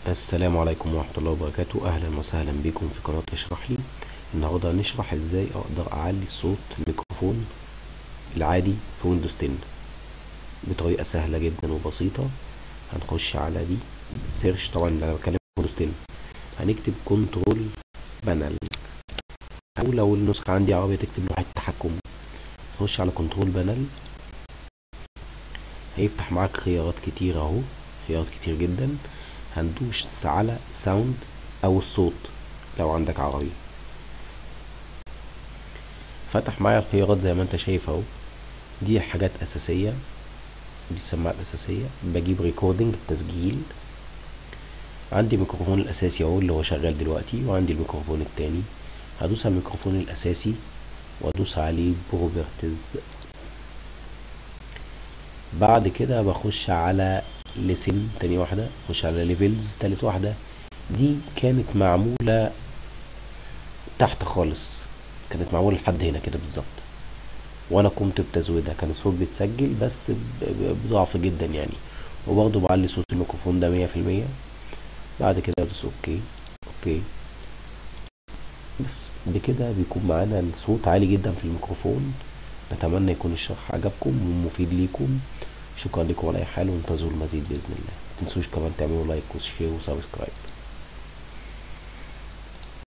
السلام عليكم ورحمة الله وبركاته أهلا وسهلا بكم في قناة اشرح لي النهاردة هنشرح ازاي أقدر أعلي صوت الميكروفون العادي في ويندوز 10 بطريقة سهلة جدا وبسيطة هنخش على دي سيرش طبعا أنا بتكلم في ويندوز 10 هنكتب كنترول بانل أو لو النسخة عندي عربية تكتب لوحة تحكم تخش على كنترول بانل هيفتح معاك خيارات كتير اهو خيارات كتير جدا هندوس على ساوند او الصوت لو عندك عربي فتح معايا الخيارات زي ما انت شايف اهو دي حاجات اساسية دي السماعة الاساسية بجيب ريكوردنج التسجيل عندي الميكروفون الاساسي اهو اللي هو شغال دلوقتي وعندي الميكروفون التاني هدوس على الميكروفون الاساسي وادوس عليه بروبرتيز بعد كده بخش على لسن تاني واحدة بخش على ليفلز تالت واحدة دي كانت معمولة تحت خالص كانت معمولة لحد هنا كده بالظبط وانا قمت بتزويدها كان الصوت بيتسجل بس بضعف جدا يعني وبرضه بعلي صوت الميكروفون ده مية في المية بعد كده بدوس اوكي اوكي بس بكده بيكون معانا الصوت عالي جدا في الميكروفون نتمنى يكون الشرح عجبكم ومفيد ليكم شكرا لكم على اي حال وانتظروا المزيد باذن الله متنسوش كمان تعملوا لايك وشير وسبسكرايب